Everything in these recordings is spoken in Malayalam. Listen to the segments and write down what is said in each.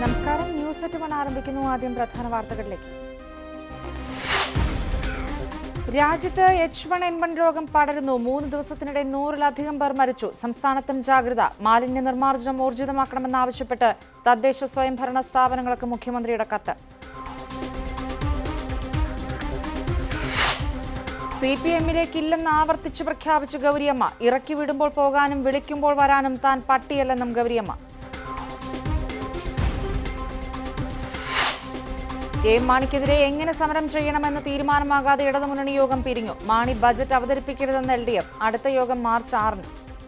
നമസ്കാരം ന്യൂസ് എറ്റ് വൺ ആരംഭിക്കുന്നു ആദ്യം പ്രധാന വാർത്തകളിലേക്ക് രാജ്യത്ത് എച്ച് വൺ എൻ വൺ രോഗം പടരുന്നു മൂന്ന് ദിവസത്തിനിടെ നൂറിലധികം പേർ മരിച്ചു സംസ്ഥാനത്തും ജാഗ്രത മാലിന്യ നിർമ്മാർജ്ജനം ഊർജിതമാക്കണമെന്നാവശ്യപ്പെട്ട് തദ്ദേശ സ്വയംഭരണ സ്ഥാപനങ്ങൾക്ക് മുഖ്യമന്ത്രിയുടെ കത്ത് സി പി എമ്മിലേക്ക് ഇല്ലെന്ന് ആവർത്തിച്ച് പ്രഖ്യാപിച്ചു ഗൗരിയമ്മ ഇറക്കി വിടുമ്പോൾ പോകാനും വിളിക്കുമ്പോൾ വരാനും താൻ പട്ടിയല്ലെന്നും ഗൗരിയമ്മ കെ എം മാണിക്കെതിരെ എങ്ങനെ സമരം ചെയ്യണമെന്ന് തീരുമാനമാകാതെ ഇടതുമുന്നണി യോഗം പിരിഞ്ഞു മാണി ബജറ്റ് അവതരിപ്പിക്കരുതെന്ന് എൽ ഡി എഫ് അടുത്ത യോഗം മാർച്ച് ആറിന്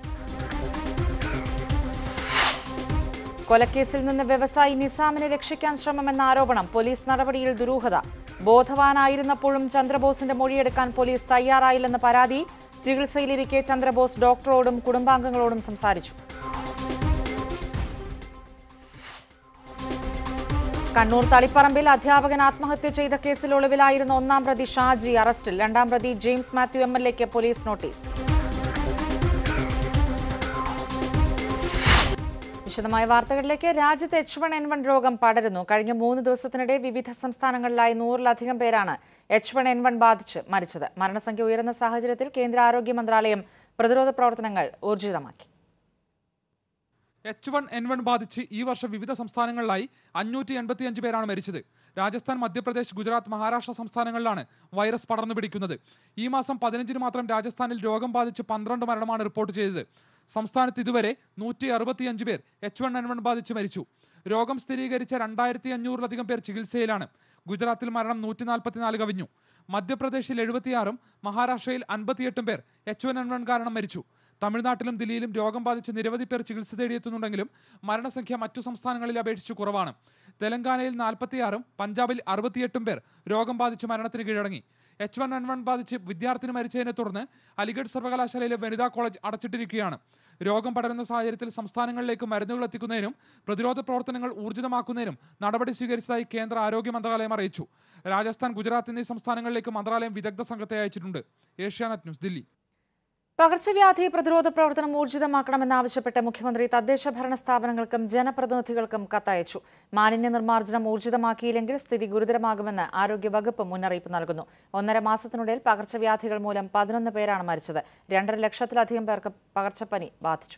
കൊലക്കേസിൽ നിന്ന് വ്യവസായി നിസാമിനെ രക്ഷിക്കാൻ ശ്രമമെന്ന ആരോപണം പോലീസ് നടപടിയിൽ ദുരൂഹത ബോധവാനായിരുന്നപ്പോഴും ചന്ദ്രബോസിന്റെ മൊഴിയെടുക്കാൻ പോലീസ് തയ്യാറായില്ലെന്ന് പരാതി ചികിത്സയിലിരിക്കെ ചന്ദ്രബോസ് ഡോക്ടറോടും കുടുംബാംഗങ്ങളോടും സംസാരിച്ചു കണ്ണൂർ തളിപ്പറമ്പിൽ അധ്യാപകൻ ആത്മഹത്യ ചെയ്ത കേസിൽ ഒളിവിലായിരുന്ന ഒന്നാം പ്രതി ഷാജി അറസ്റ്റിൽ രണ്ടാം പ്രതി ജെയിംസ് മാത്യു എം എൽ എക്ക് പോലീസ് നോട്ടീസ് വിശദമായ വാർത്തകളിലേക്ക് രാജ്യത്ത് എച്ച് വൺ എൻ വൺ രോഗം പടരുന്നു കഴിഞ്ഞ മൂന്ന് ദിവസത്തിനിടെ വിവിധ സംസ്ഥാനങ്ങളിലായി നൂറിലധികം പേരാണ് എച്ച് വൺ എൻ വൺ ബാധിച്ച് മരിച്ചത് മരണസംഖ്യ ഉയർന്ന സാഹചര്യത്തിൽ കേന്ദ്ര ആരോഗ്യ മന്ത്രാലയം പ്രതിരോധ പ്രവർത്തനങ്ങൾ ഊർജിതമാക്കി എച്ച് വൺ എൻ വൺ ബാധിച്ച് ഈ വർഷം വിവിധ സംസ്ഥാനങ്ങളിലായി അഞ്ഞൂറ്റി എൺപത്തിയഞ്ച് പേരാണ് മരിച്ചത് രാജസ്ഥാൻ മധ്യപ്രദേശ് ഗുജറാത്ത് മഹാരാഷ്ട്ര സംസ്ഥാനങ്ങളിലാണ് വൈറസ് പടർന്നു പിടിക്കുന്നത് ഈ മാസം പതിനഞ്ചിന് മാത്രം രാജസ്ഥാനിൽ രോഗം ബാധിച്ച് പന്ത്രണ്ട് മരണമാണ് റിപ്പോർട്ട് ചെയ്തത് സംസ്ഥാനത്ത് ഇതുവരെ നൂറ്റി അറുപത്തിയഞ്ച് പേർ എച്ച് വൺ എൻ വൺ ബാധിച്ച് മരിച്ചു രോഗം സ്ഥിരീകരിച്ച രണ്ടായിരത്തി അഞ്ഞൂറിലധികം പേർ ചികിത്സയിലാണ് ഗുജറാത്തിൽ മരണം നൂറ്റി നാൽപ്പത്തിനാല് കവിഞ്ഞു മധ്യപ്രദേശിൽ എഴുപത്തിയാറും മഹാരാഷ്ട്രയിൽ അൻപത്തിയെട്ടും പേർ എച്ച് വൺ എൻ വൺ കാരണം മരിച്ചു തമിഴ്നാട്ടിലും ദില്ലിയിലും രോഗം ബാധിച്ച് നിരവധി പേർ ചികിത്സ തേടിയെത്തുന്നുണ്ടെങ്കിലും മരണസംഖ്യ മറ്റു സംസ്ഥാനങ്ങളിൽ അപേക്ഷിച്ച് കുറവാണ് തെലങ്കാനയിൽ നാൽപ്പത്തിയാറും പഞ്ചാബിൽ അറുപത്തിയെട്ടും പേർ രോഗം ബാധിച്ച് മരണത്തിന് കീഴടങ്ങി എച്ച് വൺ എൻ വൺ ബാധിച്ച് വിദ്യാർത്ഥിനി മരിച്ചതിനെ തുടർന്ന് അലിഗഡ് സർവകലാശാലയിലെ വനിതാ കോളേജ് അടച്ചിട്ടിരിക്കുകയാണ് രോഗം പടരുന്ന സാഹചര്യത്തിൽ സംസ്ഥാനങ്ങളിലേക്ക് മരുന്നുകൾ എത്തിക്കുന്നതിനും പ്രതിരോധ പ്രവർത്തനങ്ങൾ ഊർജിതമാക്കുന്നതിനും നടപടി സ്വീകരിച്ചതായി കേന്ദ്ര ആരോഗ്യ മന്ത്രാലയം അറിയിച്ചു രാജസ്ഥാൻ ഗുജറാത്ത് എന്നീ സംസ്ഥാനങ്ങളിലേക്ക് മന്ത്രാലയം വിദഗ്ധ സംഘത്തെ അയച്ചിട്ടുണ്ട് ഏഷ്യാനെറ്റ് ന്യൂസ് ദില്ലി പകർച്ചവ്യാധി പ്രതിരോധ പ്രവർത്തനം ഊർജിതമാക്കണമെന്നാവശ്യപ്പെട്ട് മുഖ്യമന്ത്രി തദ്ദേശ ഭരണ സ്ഥാപനങ്ങൾക്കും ജനപ്രതിനിധികൾക്കും കത്തയച്ചു മാലിന്യ നിർമ്മാർജ്ജനം ഊർജിതമാക്കിയില്ലെങ്കിൽ സ്ഥിതി ഗുരുതരമാകുമെന്ന് ആരോഗ്യവകുപ്പ് മുന്നറിയിപ്പ് നൽകുന്നു ഒന്നര മാസത്തിനുള്ളിൽ പകർച്ചവ്യാധികൾ മൂലം പതിനൊന്ന് പേരാണ് മരിച്ചത് രണ്ടര ലക്ഷത്തിലധികം പേർക്ക് പകർച്ചപ്പനി ബാധിച്ചു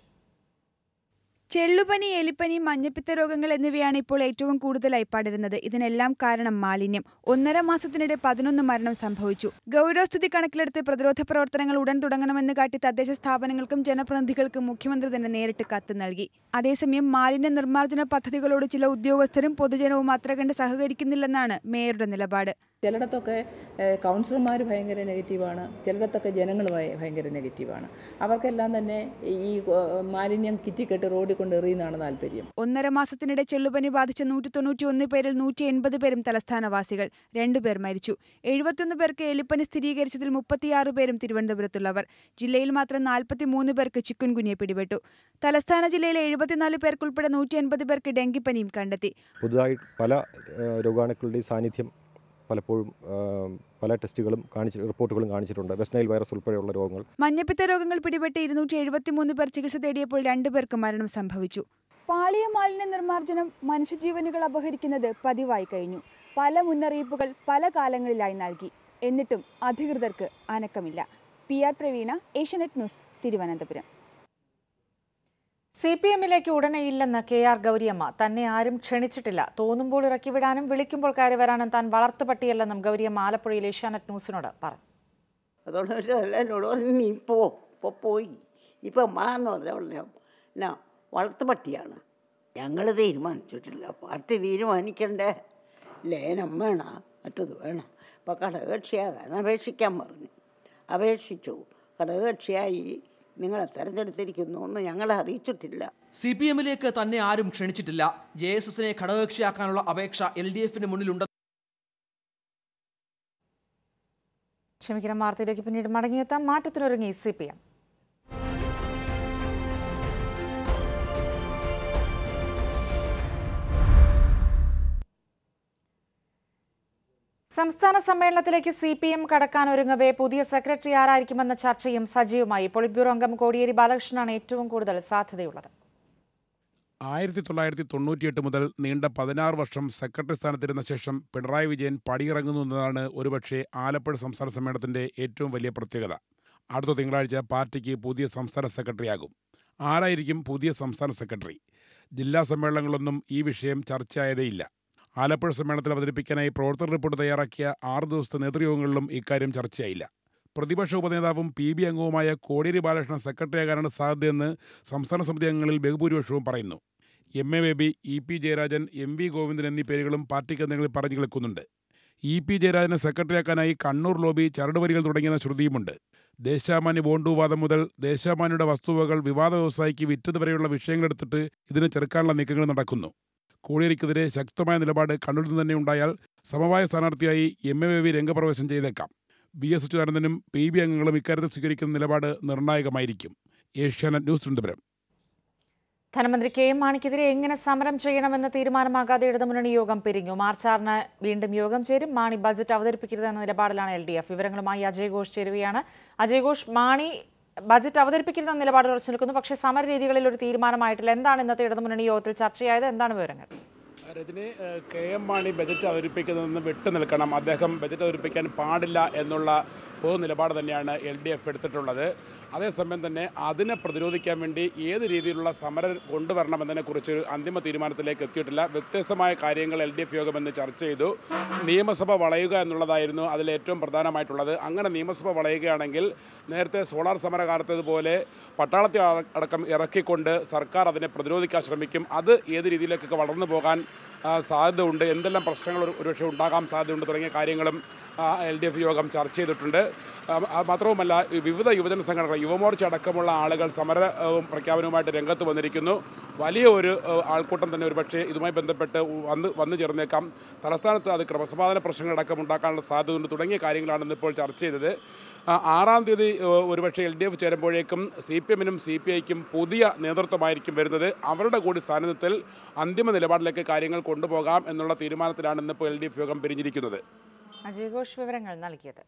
ചെള്ളുപനി എലിപ്പനി മഞ്ഞപ്പിത്ത രോഗങ്ങൾ എന്നിവയാണ് ഇപ്പോൾ ഏറ്റവും കൂടുതലായി പടരുന്നത് ഇതിനെല്ലാം കാരണം മാലിന്യം ഒന്നര മാസത്തിനിടെ പതിനൊന്ന് മരണം സംഭവിച്ചു ഗൗരവസ്ഥിതി കണക്കിലെടുത്ത് പ്രതിരോധ പ്രവർത്തനങ്ങൾ ഉടൻ തുടങ്ങണമെന്ന് കാട്ടി തദ്ദേശ സ്ഥാപനങ്ങൾക്കും ജനപ്രതിനിധികൾക്കും മുഖ്യമന്ത്രി തന്നെ നേരിട്ട് കത്ത് നൽകി അതേസമയം മാലിന്യ നിർമ്മാർജ്ജന പദ്ധതികളോട് ചില ഉദ്യോഗസ്ഥരും പൊതുജനവും അത്ര കണ്ട് സഹകരിക്കുന്നില്ലെന്നാണ് മേയറുടെ നിലപാട് ചിലയിടത്തൊക്കെ കൗൺസിലർമാർ ഭയങ്കര നെഗറ്റീവാണ് ചിലയിടത്തൊക്കെ ജനങ്ങൾ ഭയ- ഭയങ്കര നെഗറ്റീവാണ് അവർക്കെല്ലാം തന്നെ ഈ ഏഹ്, മാലിന്യം കിറ്റിക്കെട്ട് റോഡിൽ കൊണ്ട് എറിയുന്നതാണ് താല്പര്യം ഒന്നര മാസത്തിനിടെ ചെള്ളുപനി ബാധിച്ച നൂറ്റി തൊണ്ണൂറ്റി ഒന്ന് പേരിൽ നൂറ്റി എൺപത് പേരും തലസ്ഥാനവാസികൾ രണ്ടുപേർ മരിച്ചു എഴുപത്തിയൊന്ന് പേർക്ക് എലിപ്പനി സ്ഥിരീകരിച്ചതിൽ മുപ്പത്തിയാറ് പേരും തിരുവനന്തപുരത്തുള്ളവർ ജില്ലയിൽ മാത്രം നാൽപ്പത്തി മൂന്ന് പേർക്ക് ചിക്കുൻ കുനിയെ പിടിപെട്ടു തലസ്ഥാന ജില്ലയിലെ എഴുപത്തിനാല് പേർക്കുൾപ്പെടെ നൂറ്റി എൺപത് പേർക്ക് ഡെങ്കിപ്പനിയും കണ്ടെത്തി പുതുതായി പല ഏഹ്, രോഗാണുക്കളുടെയും സാന്നിധ്യം പലപ്പോഴും ഏഹ്, പല ടെസ്റ്റുകളും കാണിച്ച് റിപ്പോർട്ടുകളും കാണിച്ചിട്ടുണ്ട് വെസ്റ്റ് നൈൽ വൈറസ് ഉൾപ്പെടെയുള്ള രോഗങ്ങൾ മഞ്ഞപ്പിത്ത രോഗങ്ങൾ പിടിപെട്ട് ഇരുന്നൂറ്റി എഴുപത്തിമൂന്ന് പേർ ചികിത്സ തേടിയപ്പോൾ രണ്ടുപേർക്ക് മരണം സംഭവിച്ചു പാളിയ മാലിന്യ നിർമ്മാർജ്ജനം മനുഷ്യജീവനുകൾ അപഹരിക്കുന്നത് പതിവായി കഴിഞ്ഞു പല മുന്നറിയിപ്പുകൾ പല കാലങ്ങളിലായി നൽകി എന്നിട്ടും അധികൃതർക്ക് അനക്കമില്ല P R Praveena Asianet news Thiruvananthapuram C P എമ്മിലേക്ക് ഉടനെ ഇല്ലെന്ന് കെ ആർ ഗൗരിയമ്മ തന്നെ ആരും ക്ഷണിച്ചിട്ടില്ല തോന്നുമ്പോൾ ഇറക്കിവിടാനും വിളിക്കുമ്പോൾ കയറി വരാനും താൻ വളർത്തുപട്ടിയല്ലെന്നും ഗൗരിയമ്മ ആലപ്പുഴയിൽ ഏഷ്യാനെറ്റ് ന്യൂസിനോട് പറഞ്ഞു അതുകൊണ്ട് ഒരു എന്നോട് പറഞ്ഞു നീ പോ ഇപ്പോൾ പോയി ഇപ്പോൾ മാ എന്ന് പറഞ്ഞ ഉടനെ എന്നാ വളർത്തു പട്ടിയാണ് ഞങ്ങൾ തീരുമാനിച്ചിട്ടില്ല പാർട്ടി തീരുമാനിക്കണ്ടേ ലേനം വേണം മറ്റത് വേണം അപ്പോൾ ഘടകകക്ഷിയാകാൻ അപേക്ഷിക്കാൻ പറഞ്ഞു അപേക്ഷിച്ചു ഘടകകക്ഷിയായി നിങ്ങളെ തെരഞ്ഞെടുത്തിരിക്കുന്നു എന്ന് ഞങ്ങളെ അറിയിച്ചിട്ടില്ല സി പി എമ്മിലേക്ക് തന്നെ ആരും ക്ഷണിച്ചിട്ടില്ല ജെ എസ് എസിനെ ഘടകകക്ഷിയാക്കാനുള്ള അപേക്ഷ എൽ ഡി എഫിന് മുന്നിലുണ്ട് ക്ഷമിക്കണം വാർത്തയിലേക്ക് പിന്നീട് മടങ്ങിയെത്താം മാറ്റത്തിനൊരുങ്ങി സി പി എം സംസ്ഥാന സമ്മേളനത്തിലേക്ക് സി പി എം കടക്കാനൊരുങ്ങവേ പുതിയ സെക്രട്ടറി ആരായിരിക്കുമെന്ന ചർച്ചയും സജീവമായി പൊളിറ്റ് ബ്യൂറോ അംഗം കോടിയേരി ബാലകൃഷ്ണനാണ് ഏറ്റവും കൂടുതൽ സാധ്യതയുള്ളത് ആയിരത്തി തൊള്ളായിരത്തി തൊണ്ണൂറ്റിയെട്ട് മുതൽ നീണ്ട പതിനാറ് വർഷം സെക്രട്ടറി സ്ഥാനത്തിരുന്ന ശേഷം പിണറായി വിജയൻ പടിയിറങ്ങുന്നു എന്നതാണ് ഒരുപക്ഷെ ആലപ്പുഴ സംസ്ഥാന സമ്മേളനത്തിന്റെ ഏറ്റവും വലിയ പ്രത്യേകത അടുത്ത തിങ്കളാഴ്ച പാർട്ടിക്ക് പുതിയ സംസ്ഥാന സെക്രട്ടറിയാകും ആരായിരിക്കും പുതിയ സംസ്ഥാന സെക്രട്ടറി ജില്ലാ സമ്മേളനങ്ങളൊന്നും ഈ വിഷയം ചർച്ചയായതേയില്ല ആലപ്പുഴ സമ്മേളനത്തിൽ അവതരിപ്പിക്കാനായി പ്രവർത്തന റിപ്പോർട്ട് തയ്യാറാക്കിയ ആറ് ദിവസത്തെ നേതൃയോഗങ്ങളിലും ഇക്കാര്യം ചർച്ചയായില്ല പ്രതിപക്ഷ ഉപനേതാവും പി ബി അംഗവുമായ കോടിയേരി ബാലകൃഷ്ണൻ സെക്രട്ടറിയാകാനാണ് സാധ്യതയെന്ന് സംസ്ഥാന സമിതി അംഗങ്ങളിൽ ബഹുഭൂരിപക്ഷവും പറയുന്നു M A Baby E P Jayarajan M V Govindan എന്നീ പേരുകളും പാർട്ടി കേന്ദ്രങ്ങളിൽ പറഞ്ഞു കേൾക്കുന്നുണ്ട് ഇ പി ജയരാജനെ സെക്രട്ടറിയാക്കാനായി കണ്ണൂർ ലോബി ചരടുവരികൾ തുടങ്ങിയെന്ന ശ്രുതിയുമുണ്ട് ദേശാമാന്യ ബോണ്ട് വിവാദം മുതൽ ദേശാമാന്യയുടെ വസ്തുവകൾ വിവാദ വ്യവസായിക്ക് വിറ്റത് വരെയുള്ള വിഷയങ്ങളെടുത്തിട്ട് ഇതിനെ ചെറുക്കാനുള്ള നീക്കങ്ങൾ നടക്കുന്നു കോടിയേരിക്കെതിരെ ശക്തമായ നിലപാട് കണ്ണൂരിൽ നിന്ന് തന്നെ ഉണ്ടായാൽ സമവായ സ്ഥാനാർത്ഥിയായി എം എ ബേബി രംഗപ്രവേശം ചെയ്തേക്കാം വി എസ് അച്യുതാനന്ദനും പി ബി അംഗങ്ങളും ഇക്കാര്യത്തിൽ സ്വീകരിക്കുന്ന നിലപാട് നിർണായകമായിരിക്കും ഏഷ്യാനെറ്റ് ന്യൂസ് തിരുവനന്തപുരം ധനമന്ത്രി കെ എം മാണിക്കെതിരെ എങ്ങനെ സമരം ചെയ്യണമെന്ന് തീരുമാനമാകാതെ ഇടതുമുന്നണി യോഗം പിരിഞ്ഞു മാർച്ച് ആറിന് വീണ്ടും യോഗം ചേരും മാണി ബജറ്റ് അവതരിപ്പിക്കരുതെന്ന നിലപാടിലാണ് എൽ ഡി എഫ് വിവരങ്ങളുമായി അജയ് ഘോഷ് ചേരുകയാണ് അജയ് ഘോഷ് മാണി ബജറ്റ് അവതരിപ്പിക്കരുതെന്ന നിലപാടിൽ ഉറച്ചു നിൽക്കുന്നു പക്ഷേ സമരരീതികളിൽ ഒരു തീരുമാനമായിട്ടില്ല എന്താണ് ഇന്നത്തെ ഇടതുമുന്നണി യോഗത്തിൽ ചർച്ചയായത് എന്താണ് വിവരങ്ങൾ രജനി ഏഹ്, കെ എം മാണി ബജറ്റ് അവതരിപ്പിക്കുന്നതിൽ നിന്ന് വിട്ടു നിൽക്കണം അദ്ദേഹം ബജറ്റ് അവതരിപ്പിക്കാൻ പാടില്ല എന്നുള്ള പൊതു നിലപാട് തന്നെയാണ് എൽ ഡി എഫ് എടുത്തിട്ടുള്ളത് അതേസമയം തന്നെ അതിനെ പ്രതിരോധിക്കാൻ വേണ്ടി ഏത് രീതിയിലുള്ള സമരം കൊണ്ടുവരണമെന്നതിനെക്കുറിച്ച് ഒരു അന്തിമ തീരുമാനത്തിലേക്ക് എത്തിയിട്ടില്ല വ്യത്യസ്തമായ കാര്യങ്ങൾ എൽ ഡി എഫ് യോഗം ഇന്ന് ചർച്ച ചെയ്തു നിയമസഭ വളയുക എന്നുള്ളതായിരുന്നു അതിൽ ഏറ്റവും പ്രധാനമായിട്ടുള്ളത് അങ്ങനെ നിയമസഭ വളയുകയാണെങ്കിൽ നേരത്തെ സോളാർ സമരകാലത്തതുപോലെ പട്ടാളത്തെ അട- അടക്കം ഇറക്കിക്കൊണ്ട് സർക്കാർ അതിനെ പ്രതിരോധിക്കാൻ ശ്രമിക്കും അത് ഏത് രീതിയിലേക്കൊക്കെ വളർന്നു പോകാൻ ആ, സാധ്യതയുണ്ട് എന്തെല്ലാം പ്രശ്നങ്ങൾ ഒരു- ഒരുപക്ഷെ ഉണ്ടാകാൻ സാധ്യതയുണ്ട് തുടങ്ങിയ കാര്യങ്ങളും എൽ ഡി എഫ് യോഗം ചർച്ച ചെയ്തിട്ടുണ്ട് ആ, ആ, മാത്രവുമല്ല ഈ വിവിധ യുവജന സംഘടനകൾ യുവമോർച്ച അടക്കമുള്ള ആളുകൾ സമര ആ, പ്രഖ്യാപനവുമായിട്ട് രംഗത്ത് വന്നിരിക്കുന്നു വലിയ ഒരു ആ, ആൾക്കൂട്ടം തന്നെ ഒരുപക്ഷെ ഇതുമായി ബന്ധപ്പെട്ട് വന്ന് വന്നു ചേർന്നേക്കാം തലസ്ഥാനത്ത് അത് ക്രമസമാധാന പ്രശ്നങ്ങളടക്കം ഉണ്ടാക്കാനുള്ള സാധ്യതയുണ്ട് തുടങ്ങിയ കാര്യങ്ങളാണ് ഇന്നിപ്പോൾ ചർച്ച ചെയ്തത് ആ, ആറാം തീയതി ആ, ഒരുപക്ഷെ എൽ ഡി എഫ് ചേരുമ്പോഴേക്കും സി പി എമ്മിനും സി പി ഐക്കും പുതിയ നേതൃത്വമായിരിക്കും വരുന്നത് അവരുടെ കൂടി സാന്നിധ്യത്തിൽ അന്തിമ നിലപാടിലേക്ക് കാര്യങ്ങൾ കൊണ്ടുപോകാം എന്നുള്ള തീരുമാനത്തിലാണ് ഇന്നിപ്പോൾ എൽ ഡി എഫ് യോഗം പിരിഞ്ഞിരിക്കുന്നത് അജയ് ഘോഷ് വിവരങ്ങൾ നൽകിയത്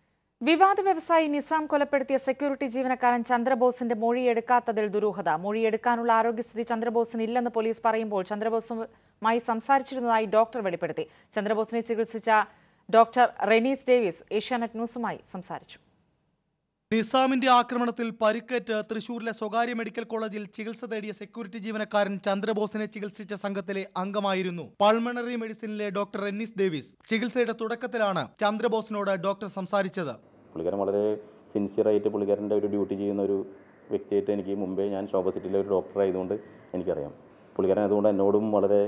വിവാദ വ്യവസായി നിസാം കൊലപ്പെടുത്തിയ സെക്യൂരിറ്റി ജീവനക്കാരൻ ചന്ദ്രബോസിന്റെ മൊഴിയെടുക്കാത്തതിൽ ദുരൂഹത മൊഴിയെടുക്കാനുള്ള ആരോഗ്യസ്ഥിതി ചന്ദ്രബോസിന് ഇല്ലെന്ന് പോലീസ് പറയുമ്പോൾ ചന്ദ്രബോസുമായി സംസാരിച്ചിരുന്നതായി ഡോക്ടർ വെളിപ്പെടുത്തി ചന്ദ്രബോസിനെ ചികിത്സിച്ച ഡോക്ടർ റെനീസ് ഡേവിസ് ഏഷ്യാനെറ്റ് ന്യൂസുമായി സംസാരിച്ചു നിസാമിന്റെ ആക്രമണത്തിൽ പരിക്കേറ്റ് തൃശൂരിലെ സ്വകാര്യ മെഡിക്കൽ കോളേജിൽ ചികിത്സ തേടിയ സെക്യൂരിറ്റി ജീവനക്കാരൻ ചന്ദ്രബോസിനെ ചികിത്സിച്ച സംഘത്തിലെ അംഗമായിരുന്നു പൾമണറി മെഡിസിനിലെ ഡോക്ടർ റെന്നിസ് ഡേവിസ് ചികിത്സയുടെ തുടക്കത്തിലാണ് ചന്ദ്രബോസിനോട് ഡോക്ടർ സംസാരിച്ചത് പുള്ളിക്കാരൻ വളരെ സിൻസിയറായിട്ട് പുള്ളിക്കാരൻ്റെ ഒരു ഡ്യൂട്ടി ചെയ്യുന്ന ഒരു വ്യക്തിയായിട്ട് എനിക്ക് മുമ്പേ ഞാൻ ശോഭ സിറ്റിയിലെ ഒരു ഡോക്ടർ ആയതുകൊണ്ട് എനിക്കറിയാം പുള്ളിക്കാരൻ അതുകൊണ്ട് എന്നോടും വളരെ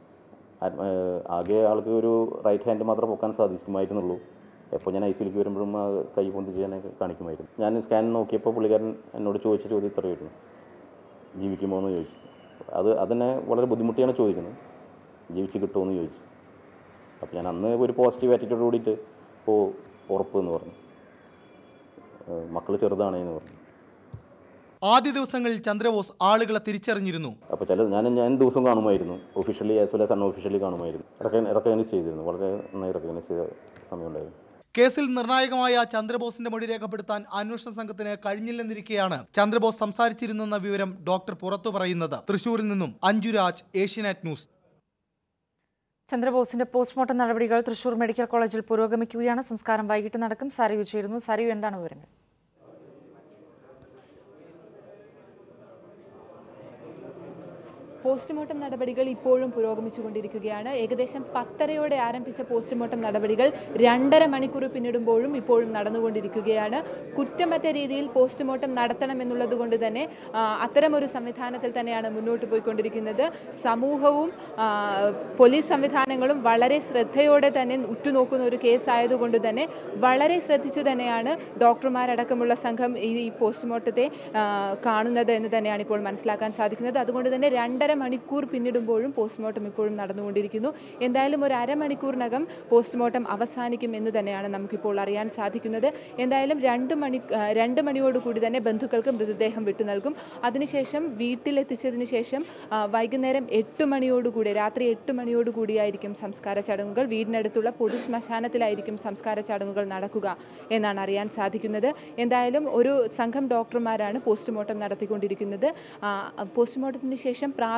ആത്മ- ഏഹ് ആകെ ആൾക്ക് ഒരു റൈറ്റ് ഹാൻഡ് മാത്രമേ പൊക്കാൻ സാധിക്കുമായിരുന്നുള്ളൂ എപ്പോൾ ഞാൻ ഐ സിയിലേക്ക് വരുമ്പോഴും ആ കൈ പൊന്തി ചെയ്യാനൊക്കെ കാണിക്കുമായിരുന്നു ഞാൻ സ്കാൻ നോക്കിയപ്പോൾ പുള്ളിക്കാരൻ എന്നോട് ചോദിച്ച ചോദ്യം ഇത്രയായിരുന്നു ജീവിക്കുമോ എന്ന് ചോദിച്ചു അത് അതിനെ വളരെ ബുദ്ധിമുട്ടിയാണ് ചോദിക്കുന്നത് ജീവിച്ച് കിട്ടുമോ എന്ന് ചോദിച്ചു അപ്പോൾ ഞാൻ അന്ന് ഒരു പോസിറ്റീവ് ആറ്റിറ്റ്യൂഡ് കൂടിയിട്ട് ഓ ഉറപ്പ് എന്ന് പറഞ്ഞു മക്കൾ ചെറുതാണ് എന്ന് പറഞ്ഞു ആദ്യ ദിവസങ്ങളിൽ ചന്ദ്രബോസ് ആളുകളെ തിരിച്ചറിഞ്ഞിരുന്നു അപ്പോൾ ചില ഞാൻ ഞാൻ ദിവസം കാണുമായിരുന്നു officially as well as unofficially കാണുമായിരുന്നു റെക്കഗ്നൈസ് ചെയ്തിരുന്നു വളരെ നന്നായി റെക്കഗ്നൈസ് ചെയ്ത സമയമുണ്ടായിരുന്നു കേസിൽ നിർണായകമായ ചന്ദ്രബോസിന്റെ മൊഴി രേഖപ്പെടുത്താൻ അന്വേഷണ സംഘത്തിന് കഴിഞ്ഞില്ലെന്നിരിക്കെയാണ് ചന്ദ്രബോസ് സംസാരിച്ചിരുന്നെന്ന വിവരം ഡോക്ടർ പുറത്തു പറയുന്നത് തൃശൂരിൽ നിന്നും അഞ്ജുരാജ് ഏഷ്യനെറ്റ് ന്യൂസ് ചന്ദ്രബോസിന്റെ പോസ്റ്റ്മോർട്ടം നടപടികൾ തൃശൂർ മെഡിക്കൽ കോളേജിൽ പുരോഗമിക്കുകയാണ് സംസ്കാരം വൈകിട്ട് നടക്കും സരയു ചേരുന്നു സരയു എന്താണ് വിവരങ്ങൾ പോസ്റ്റ്മോർട്ടം നടപടികൾ ഇപ്പോഴും പുരോഗമിച്ചുകൊണ്ടിരിക്കുകയാണ് ഏകദേശം പത്തരയോടെ ആരംഭിച്ച പോസ്റ്റ്മോർട്ടം നടപടികൾ രണ്ടര മണിക്കൂർ പിന്നിടുമ്പോഴും ഇപ്പോഴും നടന്നുകൊണ്ടിരിക്കുകയാണ് കുറ്റമറ്റ രീതിയിൽ പോസ്റ്റ്മോർട്ടം നടത്തണം എന്നുള്ളത് കൊണ്ട് തന്നെ ആ, അത്തരമൊരു സംവിധാനത്തിൽ തന്നെയാണ് മുന്നോട്ട് പോയിക്കൊണ്ടിരിക്കുന്നത് സമൂഹവും ആ, പോലീസ് സംവിധാനങ്ങളും വളരെ ശ്രദ്ധയോടെ തന്നെ ഉറ്റുനോക്കുന്ന ഒരു കേസ് ആയതുകൊണ്ട് തന്നെ വളരെ ശ്രദ്ധിച്ചു തന്നെയാണ് ഡോക്ടർമാരടക്കമുള്ള സംഘം ഈ ഈ പോസ്റ്റ്മോർട്ടത്തെ ആ, കാണുന്നത് എന്ന് തന്നെയാണ് ഇപ്പോൾ മനസ്സിലാക്കാൻ സാധിക്കുന്നത് അതുകൊണ്ട് തന്നെ രണ്ടര മണിക്കൂർ പിന്നിടുമ്പോഴും പോസ്റ്റ്മോർട്ടം ഇപ്പോഴും നടന്നുകൊണ്ടിരിക്കുന്നു എന്തായാലും ഒരു അരമണിക്കൂറിനകം പോസ്റ്റ്മോർട്ടം അവസാനിക്കും എന്ന് തന്നെയാണ് നമുക്കിപ്പോൾ അറിയാൻ സാധിക്കുന്നത് എന്തായാലും രണ്ട് മണി ആ, രണ്ട് മണിയോടുകൂടി തന്നെ ബന്ധുക്കൾക്ക് മൃതദേഹം വിട്ടു നൽകും അതിനുശേഷം വീട്ടിലെത്തിച്ചതിന് ശേഷം ആ, വൈകുന്നേരം എട്ട് മണിയോടുകൂടി രാത്രി എട്ട് മണിയോടുകൂടിയായിരിക്കും സംസ്കാര ചടങ്ങുകൾ വീടിനടുത്തുള്ള പൊതു ശ്മശാനത്തിലായിരിക്കും സംസ്കാര ചടങ്ങുകൾ നടക്കുക എന്നാണ് അറിയാൻ സാധിക്കുന്നത് എന്തായാലും ഒരു സംഘം ഡോക്ടർമാരാണ് പോസ്റ്റ്മോർട്ടം നടത്തിക്കൊണ്ടിരിക്കുന്നത് ആ, പോസ്റ്റ്മോർട്ടത്തിന് ശേഷം പ്രാഥമിക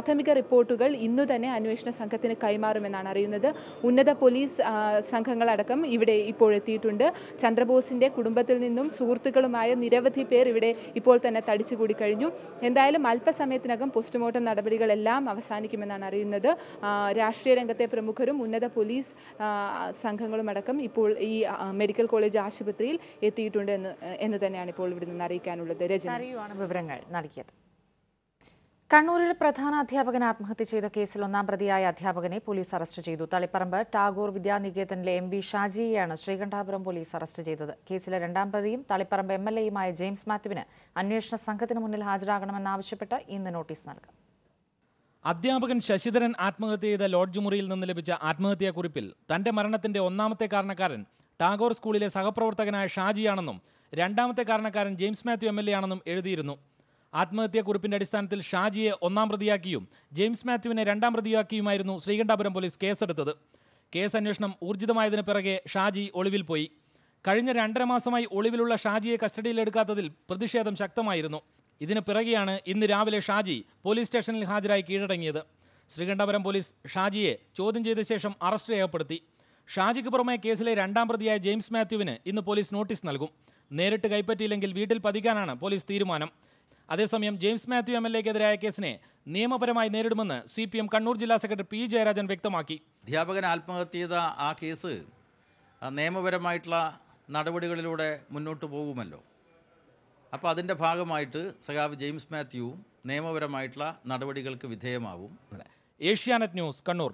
പ്രാഥമിക റിപ്പോർട്ടുകൾ ഇന്നു തന്നെ അന്വേഷണ സംഘത്തിന് കൈമാറുമെന്നാണ് അറിയുന്നത് ഉന്നത പോലീസ് ആ, സംഘങ്ങളടക്കം ഇവിടെ ഇപ്പോൾ എത്തിയിട്ടുണ്ട് ചന്ദ്രബോസിന്റെ കുടുംബത്തിൽ നിന്നും സുഹൃത്തുക്കളുമായ നിരവധി പേർ ഇവിടെ ഇപ്പോൾ തന്നെ തടിച്ചുകൂടി കഴിഞ്ഞു എന്തായാലും അല്പസമയത്തിനകം പോസ്റ്റ്മോർട്ടം നടപടികളെല്ലാം അവസാനിക്കുമെന്നാണ് അറിയുന്നത് ആ, രാഷ്ട്രീയ രംഗത്തെ പ്രമുഖരും ഉന്നത പോലീസ് ആ, സംഘങ്ങളും അടക്കം ഇപ്പോൾ ഈ ആ, മെഡിക്കൽ കോളേജ് ആശുപത്രിയിൽ എത്തിയിട്ടുണ്ട് എന്ന് എന്ന് തന്നെയാണ് ഇപ്പോൾ ഇവിടെ നിന്ന് അറിയിക്കാനുള്ളത് രജനി സരിയുവാണ് വിവരങ്ങൾ നൽകിയത് കണ്ണൂരിൽ പ്രധാന അധ്യാപകൻ ആത്മഹത്യ ചെയ്ത കേസിൽ ഒന്നാം പ്രതിയായ അധ്യാപകനെ പോലീസ് അറസ്റ്റ് ചെയ്തു തളിപ്പറമ്പ് ടാഗോർ വിദ്യാനികേതനിലെ എം വി ഷാജിയെയാണ് ശ്രീകണ്ഠാപുരം പോലീസ് അറസ്റ്റ് ചെയ്തത് കേസിലെ രണ്ടാം പ്രതിയും തളിപ്പറമ്പ് എം എൽ എയുമായ ജെയിംസ് മാത്യുവിന് അന്വേഷണ സംഘത്തിന് മുന്നിൽ ഹാജരാകണമെന്നാവശ്യപ്പെട്ട് ഇന്ന് നോട്ടീസ് നൽകും അധ്യാപകൻ ശശിധരൻ ആത്മഹത്യ ചെയ്ത ലോഡ്ജ് മുറിയിൽ നിന്ന് ലഭിച്ച ആത്മഹത്യാക്കുറിപ്പിൽ തന്റെ മരണത്തിന്റെ ഒന്നാമത്തെ കാരണക്കാരൻ ടാഗോർ സ്കൂളിലെ സഹപ്രവർത്തകനായ ഷാജിയാണെന്നും രണ്ടാമത്തെ കാരണക്കാരൻ James Mathew M L A ആണെന്നും എഴുതിയിരുന്നു ആത്മഹത്യാക്കുറിപ്പിന്റെ അടിസ്ഥാനത്തിൽ ഷാജിയെ ഒന്നാം പ്രതിയാക്കിയും ജെയിംസ് മാത്യുവിനെ രണ്ടാം പ്രതിയാക്കിയുമായിരുന്നു ശ്രീകണ്ഠാപുരം പോലീസ് കേസെടുത്തത് കേസ് അന്വേഷണം ഊർജിതമായതിനു പിറകെ ഷാജി ഒളിവിൽ പോയി കഴിഞ്ഞ രണ്ടര മാസമായി ഒളിവിലുള്ള ഷാജിയെ കസ്റ്റഡിയിലെടുക്കാത്തതിൽ പ്രതിഷേധം ശക്തമായിരുന്നു ഇതിന് പിറകെയാണ് ഇന്ന് രാവിലെ ഷാജി പോലീസ് സ്റ്റേഷനിൽ ഹാജരായി കീഴടങ്ങിയത് ശ്രീകണ്ഠാപുരം പോലീസ് ഷാജിയെ ചോദ്യം ചെയ്ത ശേഷം അറസ്റ്റ് രേഖപ്പെടുത്തി ഷാജിക്ക് പുറമെ കേസിലെ രണ്ടാം പ്രതിയായ ജെയിംസ് മാത്യുവിന് ഇന്ന് പോലീസ് നോട്ടീസ് നൽകും നേരിട്ട് കൈപ്പറ്റിയില്ലെങ്കിൽ വീട്ടിൽ പതിക്കാനാണ് പോലീസ് തീരുമാനം അതേസമയം ജെയിംസ് മാത്യു എം എൽ എക്കെതിരായ കേസിനെ നിയമപരമായി നേരിടുമെന്ന് സി പി എം കണ്ണൂർ ജില്ലാ സെക്രട്ടറി പി ജയരാജൻ വ്യക്തമാക്കി അധ്യാപകൻ ആത്മഹത്യ ചെയ്ത ആ കേസ് ആ, നിയമപരമായിട്ടുള്ള നടപടികളിലൂടെ മുന്നോട്ട് പോകുമല്ലോ അപ്പോൾ അതിൻ്റെ ഭാഗമായിട്ട് സഖാവ് ജെയിംസ് മാത്യുവും നിയമപരമായിട്ടുള്ള നടപടികൾക്ക് വിധേയമാവും ഏഷ്യാനെറ്റ് ന്യൂസ് കണ്ണൂർ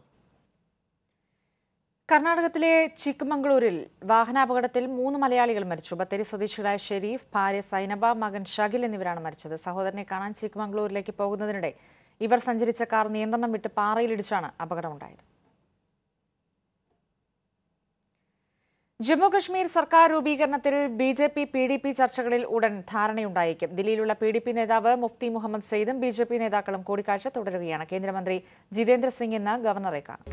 കർണാടകത്തിലെ ചിക്മംഗ്ലൂരിൽ വാഹനാപകടത്തിൽ മൂന്ന് മലയാളികൾ മരിച്ചു ബത്തേരി സ്വദേശികളായ ഷെരീഫ് ഭാര്യ സൈനബ മകൻ ഷകിൽ എന്നിവരാണ് മരിച്ചത് സഹോദരനെ കാണാൻ ചിക്മംഗ്ലൂരിലേക്ക് പോകുന്നതിനിടെ ഇവർ സഞ്ചരിച്ച കാർ നിയന്ത്രണം വിട്ട് പാറയിലിടിച്ചാണ് അപകടമുണ്ടായത് ജമ്മു കശ്മീർ സർക്കാർ രൂപീകരണത്തിൽ B J P P D P ചർച്ചകളിൽ ഉടൻ ധാരണയുണ്ടായേക്കും ദില്ലിയിലുള്ള പി ഡി പി നേതാവ് മുഫ്തി മുഹമ്മദ് സെയ്ദും ബി ജെ പി നേതാക്കളും കൂടിക്കാഴ്ച തുടരുകയാണ് കേന്ദ്രമന്ത്രി ജിതേന്ദ്ര സിംഗ് ഇന്ന് ഗവർണറെ കാണും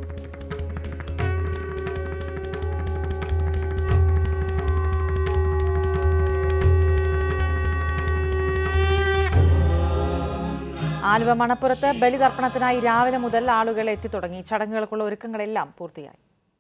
ആലുവ മണപ്പുറത്ത് ബലിതർപ്പണത്തിനായി രാവിലെ മുതൽ ആളുകൾ എത്തിത്തുടങ്ങി ചടങ്ങുകൾക്കുള്ള ഒരുക്കങ്ങളെല്ലാം പൂർത്തിയായി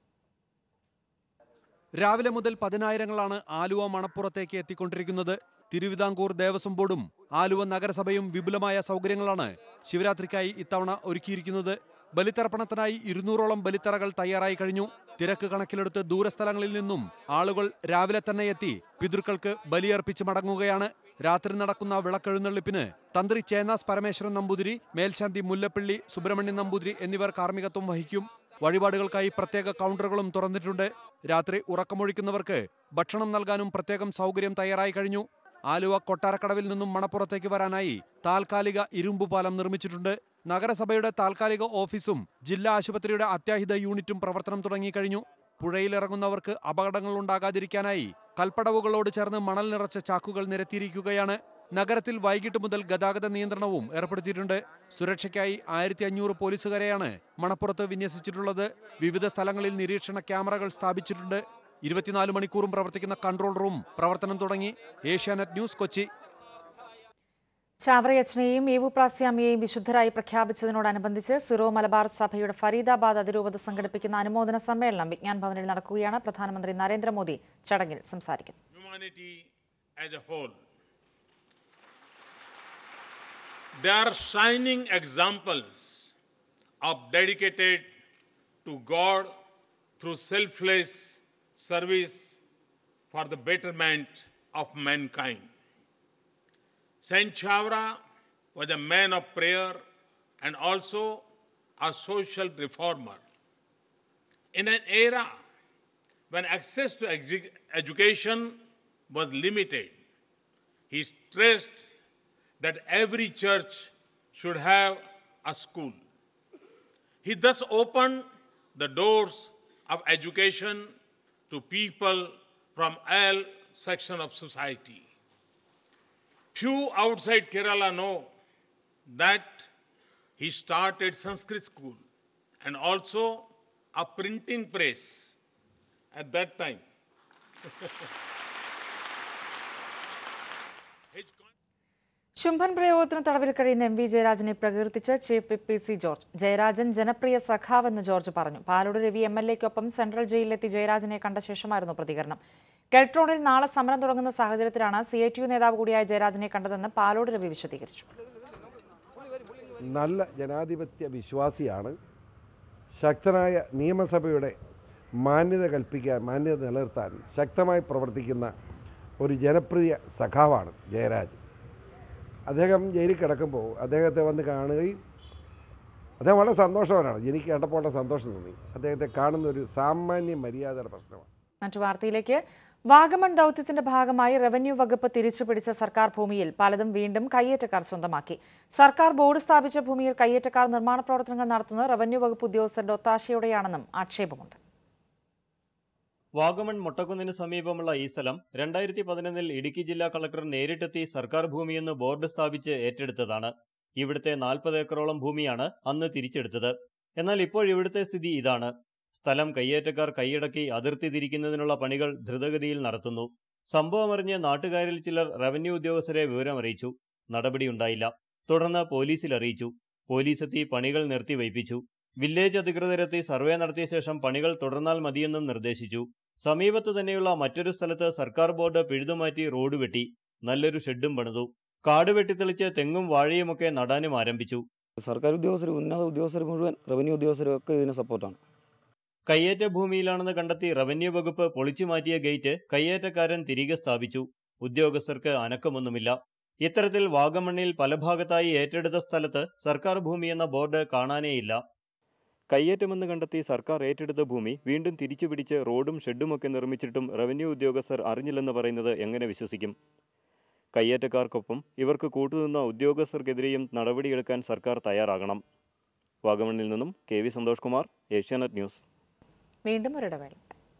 രാവിലെ മുതൽ പതിനായിരങ്ങളാണ് ആലുവ മണപ്പുറത്തേക്ക് എത്തിക്കൊണ്ടിരിക്കുന്നത് തിരുവിതാംകൂർ ദേവസ്വം ബോർഡും ആലുവ നഗരസഭയും വിപുലമായ സൗകര്യങ്ങളാണ് ശിവരാത്രിക്കായി ഇത്തവണ ഒരുക്കിയിരിക്കുന്നത് ബലിതർപ്പണത്തിനായി ഇരുന്നൂറോളം ബലിത്തറകൾ തയ്യാറായി കഴിഞ്ഞു തിരക്ക് കണക്കിലെടുത്ത് ദൂരസ്ഥലങ്ങളിൽ നിന്നും ആളുകൾ രാവിലെ തന്നെ എത്തി പിതൃക്കൾക്ക് ബലിയർപ്പിച്ച് മടങ്ങുകയാണ് രാത്രി നടക്കുന്ന വിളക്കെഴുന്നള്ളിപ്പിന് തന്ത്രി ചേന്നാസ് പരമേശ്വരൻ നമ്പൂതിരി മേൽശാന്തി മുല്ലപ്പള്ളി സുബ്രഹ്മണ്യൻ നമ്പൂതിരി എന്നിവർ കാർമ്മികത്വം വഹിക്കും വഴിപാടുകൾക്കായി പ്രത്യേക കൗണ്ടറുകളും തുറന്നിട്ടുണ്ട് രാത്രി ഉറക്കമൊഴിക്കുന്നവർക്ക് ഭക്ഷണം നൽകാനും പ്രത്യേകം സൗകര്യം തയ്യാറായി കഴിഞ്ഞു ആലുവ കൊട്ടാരക്കടവിൽ നിന്നും മണപ്പുറത്തേക്ക് വരാനായി താൽക്കാലിക ഇരുമ്പു പാലം നിർമ്മിച്ചിട്ടുണ്ട് നഗരസഭയുടെ താൽക്കാലിക ഓഫീസും ജില്ലാ ആശുപത്രിയുടെ അത്യാഹിത യൂണിറ്റും പ്രവർത്തനം തുടങ്ങിക്കഴിഞ്ഞു പുഴയിലിറങ്ങുന്നവർക്ക് അപകടങ്ങൾ ഉണ്ടാകാതിരിക്കാനായി കൽപ്പടവുകളോട് ചേർന്ന് മണൽ നിറച്ച ചാക്കുകൾ നിരത്തിയിരിക്കുകയാണ് നഗരത്തിൽ വൈകിട്ട് മുതൽ ഗതാഗത നിയന്ത്രണവും ഏർപ്പെടുത്തിയിട്ടുണ്ട് സുരക്ഷയ്ക്കായി ആയിരത്തി അഞ്ഞൂറ് പോലീസുകാരെയാണ് മണപ്പുറത്ത് വിന്യസിച്ചിട്ടുള്ളത് വിവിധ സ്ഥലങ്ങളിൽ നിരീക്ഷണ ക്യാമറകൾ സ്ഥാപിച്ചിട്ടുണ്ട് ഇരുപത്തിനാല് മണിക്കൂറും പ്രവർത്തിക്കുന്ന കൺട്രോൾ റൂം പ്രവർത്തനം തുടങ്ങി ഏഷ്യാനെറ്റ് ന്യൂസ് കൊച്ചി ചാവറയച്ചനെയും ഏവുപ്രാസ്യാമിയെയും വിശുദ്ധരായി പ്രഖ്യാപിച്ചതിനോടനുബന്ധിച്ച് സിറോ മലബാർ സഭയുടെ ഫരീദാബാദ് അതിരൂപത സംഘടിപ്പിക്കുന്ന അനുമോദന സമ്മേളനം വിജ്ഞാൻ ഭവനിൽ നടക്കുകയാണ് പ്രധാനമന്ത്രി നരേന്ദ്രമോദി ചടങ്ങിൽ സംസാരിക്കും humanity as a whole. They are shining examples of dedicated to God through selfless service for the betterment of mankind. Saint Chavra was a man of prayer and also a social reformer. In an era when access to edu- education was limited, he stressed that every church should have a school. He thus opened the doors of education to people from all sections of society. Few outside Kerala know that he started Sanskrit school and also a printing press at that time. ശുംഭൻ പ്രയോഗത്തിന് തടവിൽ കഴിയുന്ന എം വി ജയരാജനെ പ്രകീർത്തിച്ച് chief whip P C George Jayarajan ജനപ്രിയ സഖാവെന്ന് ജോർജ് പറഞ്ഞു പാലോട് രവി എം എൽ എക്കൊപ്പം സെൻട്രൽ ജയിലിലെത്തി ജയരാജനെ കണ്ട ശേഷമായിരുന്നു പ്രതികരണം കെൽട്രോണിൽ നാളെ സമരം തുടങ്ങുന്ന സാഹചര്യത്തിലാണ് സി ഐ ടി യു നേതാവ് കൂടിയായ ജയരാജനെ കണ്ടതെന്ന് പാലോട് രവി വിശദീകരിച്ചു നല്ല ജനാധിപത്യ വിശ്വാസിയാണ് ശക്തനായ നിയമസഭയുടെ മാന്യത കൽപ്പിക്കാൻ മാന്യത നിലനിർത്താൻ ശക്തമായി പ്രവർത്തിക്കുന്ന ഒരു ജനപ്രിയ സഖാവാണ് ജയരാജ് അദ്ദേഹം ജയിലിൽ കിടക്കുമ്പോൾ അദ്ദേഹത്തെ വന്ന് കാണുകയും അദ്ദേഹം വളരെ സന്തോഷവാനാണ് എനിക്ക് കണ്ടപ്പോൾ വളരെ സന്തോഷം തോന്നി അദ്ദേഹത്തെ കാണുന്ന ഒരു സാമാന്യ മര്യാദയുടെ പ്രശ്നമാണ് മറ്റു വാർത്തയിലേക്ക് വാഗമൺ ദൗത്യത്തിന്റെ ഭാഗമായി റവന്യൂ വകുപ്പ് തിരിച്ചുപിടിച്ച സർക്കാർ ഭൂമിയിൽ പലതും വീണ്ടും കയ്യേറ്റക്കാർ സ്വന്തമാക്കി സർക്കാർ ബോർഡ് സ്ഥാപിച്ച ഭൂമിയിൽ കയ്യേറ്റക്കാർ നിർമ്മാണ പ്രവർത്തനങ്ങൾ നടത്തുന്നത് റവന്യൂ വകുപ്പ് ഉദ്യോഗസ്ഥരുടെ ഒത്താശയോടെയാണെന്നും ആക്ഷേപമുണ്ട് വാഗമൺ മൊട്ടക്കുന്നിന് സമീപമുള്ള ഈ സ്ഥലം രണ്ടായിരത്തി പതിനൊന്നിൽ ഇടുക്കി ജില്ലാ കളക്ടർ നേരിട്ടെത്തി സർക്കാർ ഭൂമിയെന്ന് ബോർഡ് സ്ഥാപിച്ച് ഏറ്റെടുത്തതാണ് ഇവിടുത്തെ നാൽപ്പത് ഏക്കറോളം ഭൂമിയാണ് അന്ന് തിരിച്ചെടുത്തത് എന്നാൽ ഇപ്പോൾ ഇവിടുത്തെ സ്ഥിതി ഇതാണ് സ്ഥലം കയ്യേറ്റക്കാർ കൈയടക്കി അതിർത്തി തിരിക്കുന്നതിനുള്ള പണികൾ ദ്രുതഗതിയിൽ നടത്തുന്നു സംഭവമറിഞ്ഞ് നാട്ടുകാരിൽ ചിലർ റവന്യൂ ഉദ്യോഗസ്ഥരെ വിവരമറിയിച്ചു നടപടിയുണ്ടായില്ല തുടർന്ന് പോലീസിൽ അറിയിച്ചു പോലീസ് എത്തി പണികൾ നിർത്തിവയ്പ്പിച്ചു വില്ലേജ് അധികൃതരെത്തി സർവേ നടത്തിയ ശേഷം പണികൾ തുടർന്നാൽ മതിയെന്നും നിർദ്ദേശിച്ചു സമീപത്ത് തന്നെയുള്ള മറ്റൊരു സ്ഥലത്ത് സർക്കാർ ബോർഡ് പിഴുതുമാറ്റി റോഡ് വെട്ടി നല്ലൊരു ഷെഡും പണിതു കാട് വെട്ടിത്തെളിച്ച് തെങ്ങും വാഴയുമൊക്കെ നടാനും ആരംഭിച്ചു സർക്കാർ ഉദ്യോഗസ്ഥർ ഉന്നത ഉദ്യോഗസ്ഥർ മുഴുവൻ റവന്യൂ ഉദ്യോഗസ്ഥരും ഒക്കെ ഇതിന് സപ്പോർട്ടാണ് കയ്യേറ്റ ഭൂമിയിലാണെന്ന് കണ്ടെത്തി റവന്യൂ വകുപ്പ് പൊളിച്ചു മാറ്റിയ ഗേറ്റ് കയ്യേറ്റക്കാരൻ തിരികെ സ്ഥാപിച്ചു ഉദ്യോഗസ്ഥർക്ക് അനക്കമൊന്നുമില്ല ഇത്തരത്തിൽ വാഗമണ്ണിൽ പല ഭാഗത്തായി ഏറ്റെടുത്ത സ്ഥലത്ത് സർക്കാർ ഭൂമി എന്ന ബോർഡ് കാണാനേയില്ല കയ്യേറ്റമെന്ന് കണ്ടെത്തി സർക്കാർ ഏറ്റെടുത്ത ഭൂമി വീണ്ടും തിരിച്ചു പിടിച്ച് റോഡും ഷെഡുമൊക്കെ നിർമ്മിച്ചിട്ടും റവന്യൂ ഉദ്യോഗസ്ഥർ അറിഞ്ഞില്ലെന്ന് പറയുന്നത് എങ്ങനെ വിശ്വസിക്കും കയ്യേറ്റക്കാർക്കൊപ്പം ഇവർക്ക് കൂട്ടുനിന്ന ഉദ്യോഗസ്ഥർക്കെതിരെയും നടപടിയെടുക്കാൻ സർക്കാർ തയ്യാറാകണം വാഗമണ്ണിൽ നിന്നും K V Santhosh Kumar Asianet news വീണ്ടും ഒരിടവേള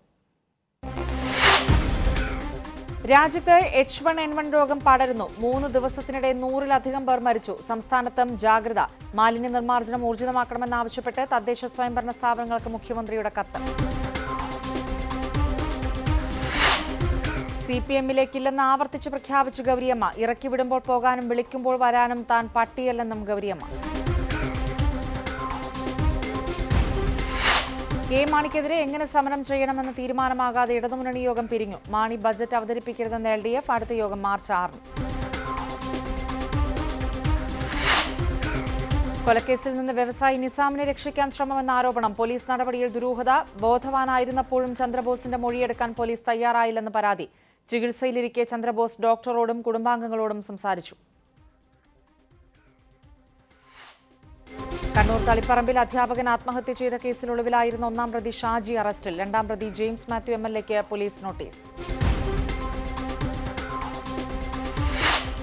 രാജ്യത്ത് എച്ച് വൺ എൻ വൺ രോഗം പടരുന്നു മൂന്ന് ദിവസത്തിനിടെ നൂറിലധികം പേർ മരിച്ചു സംസ്ഥാനത്തും ജാഗ്രത മാലിന്യ നിർമ്മാർജ്ജനം ഊർജിതമാക്കണമെന്നാവശ്യപ്പെട്ട് തദ്ദേശ സ്വയംഭരണ സ്ഥാപനങ്ങൾക്ക് മുഖ്യമന്ത്രിയുടെ കത്ത് സി പി എമ്മിലേക്കില്ലെന്ന് ആവർത്തിച്ച് പ്രഖ്യാപിച്ചു ഗൗരിയമ്മ ഇറക്കി വിടുമ്പോൾ പോകാനും വിളിക്കുമ്പോൾ വരാനും താൻ പട്ടിയല്ലെന്നും ഗൗരിയമ്മ കെ മാണിക്കെതിരെ എങ്ങനെ സമരം ചെയ്യണമെന്ന് തീരുമാനമാകാതെ ഇടതുമുന്നണി യോഗം പിരിഞ്ഞു മാണി ബജറ്റ് അവതരിപ്പിക്കരുതെന്ന് എൽ ഡി എഫ് അടുത്ത യോഗം മാർച്ച് ആറിന് കൊലക്കേസിൽ നിന്ന് വ്യവസായി നിസാമിനെ രക്ഷിക്കാൻ ശ്രമമെന്ന ആരോപണം പോലീസ് നടപടിയിൽ ദുരൂഹത ബോധവാനായിരുന്നപ്പോഴും ചന്ദ്രബോസിന്റെ മൊഴിയെടുക്കാൻ പോലീസ് തയ്യാറായില്ലെന്ന് പരാതി ചികിത്സയിലിരിക്കെ ചന്ദ്രബോസ് ഡോക്ടറോടും കുടുംബാംഗങ്ങളോടും സംസാരിച്ചു കണ്ണൂർ തളിപ്പറമ്പിൽ അധ്യാപകൻ ആത്മഹത്യ ചെയ്ത കേസിൽ ഒളിവിലായിരുന്ന ഒന്നാം പ്രതി ഷാജി അറസ്റ്റിൽ രണ്ടാം പ്രതി ജെയിംസ് മാത്യു എം എൽ എക്ക് പോലീസ് നോട്ടീസ്